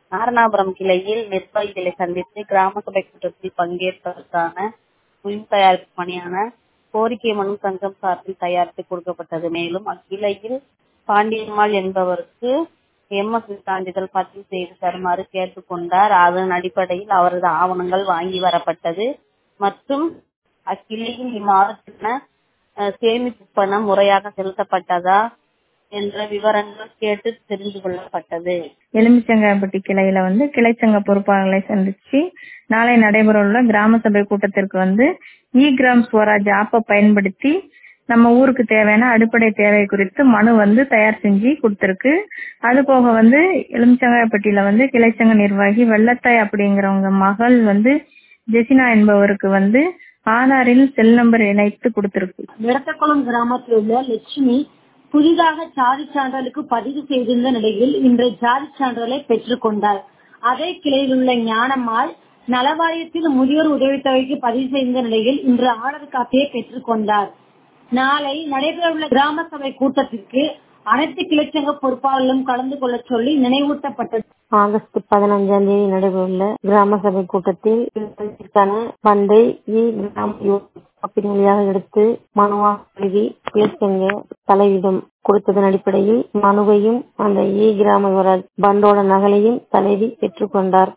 நாரணாபுரம் கிளையில் நிர்வாகிகளை சந்தித்து கிராம சபை கூட்டத்தில் பங்கேற்பதற்கான முன் தயாரிப்பு பணியான கோரிக்கை மனு சங்கம் சார்பில் தயாரித்து கொடுக்கப்பட்டது மேலும் அக்கிளையில் பாண்டியம்மாள் என்பவருக்கு எம்எஸ்சி சான்றிதழ் பதிவு செய்து தருமாறு கேட்டுக் கொண்டார் அதன் அடிப்படையில் அவரது ஆவணங்கள் வாங்கி வரப்பட்டது மற்றும் அக்கிளையில் இம்மாதத்தின சேமிப்பு பணம் முறையாக செலுத்தப்பட்டதா என்ற விவரங்கள் கேட்டு தெரிந்து கொள்ளப்பட்டது எலுமிச்சங்காயப்பட்டி கிளையில வந்து கிளைச்சங்க பொறுப்பாளர்களை சந்திச்சு நாளை நடைபெறவுள்ள கிராம சபை கூட்டத்திற்கு வந்து இ கிராம் ஸ்வராஜ் ஆப்பை பயன்படுத்தி நம்ம ஊருக்கு தேவையான அடிப்படை தேவை குறித்து மனு வந்து தயார் செஞ்சு கொடுத்திருக்கு அது போக வந்து எலுமிச்சங்காயப்பட்டியில வந்து கிளைச்சங்க நிர்வாகி வெள்ளத்தாய் அப்படிங்கிறவங்க மகள் வந்து ஜெசினா என்பவருக்கு வந்து ஆதாரில் செல் நம்பர் இணைத்து கொடுத்திருக்கு விடத்தக்குளம் கிராமத்தில் உள்ள லட்சுமி புதிதாக சாதி சான்றிதழுக்கு பதிவு செய்திருந்த நிலையில் இன்று சாதி சான்றிதழை பெற்றுக் கொண்டார் அதே கிளையில் உள்ள ஞானம்மாள் நலவாரியத்தில் முதியோர் உதவித்தொகைக்கு பதிவு செய்த நிலையில் இன்று ஆர்டர் காப்பியை பெற்றுக் கொண்டார் நாளை நடைபெறவுள்ள கிராம சபை கூட்டத்திற்கு அனைத்து கிளைச்சங்க பொறுப்பாளர்களும் கலந்து கொள்ள சொல்லி நினைவூட்டப்பட்டது ஆகஸ்ட் பதினஞ்சாம் தேதி நடைபெறவுள்ள கிராம சபை கூட்டத்தில் இதற்கான பண்டை இ கிராம் காப்பீடு வழியாக எடுத்து மனுவாக எழுதி கிளைச்சங்க தலைவிடம் கொடுத்ததன் அடிப்படையில் மனுவையும் அந்த இ கிராம பண்டோட நகலையும் தலைவி பெற்றுக்கொண்டார்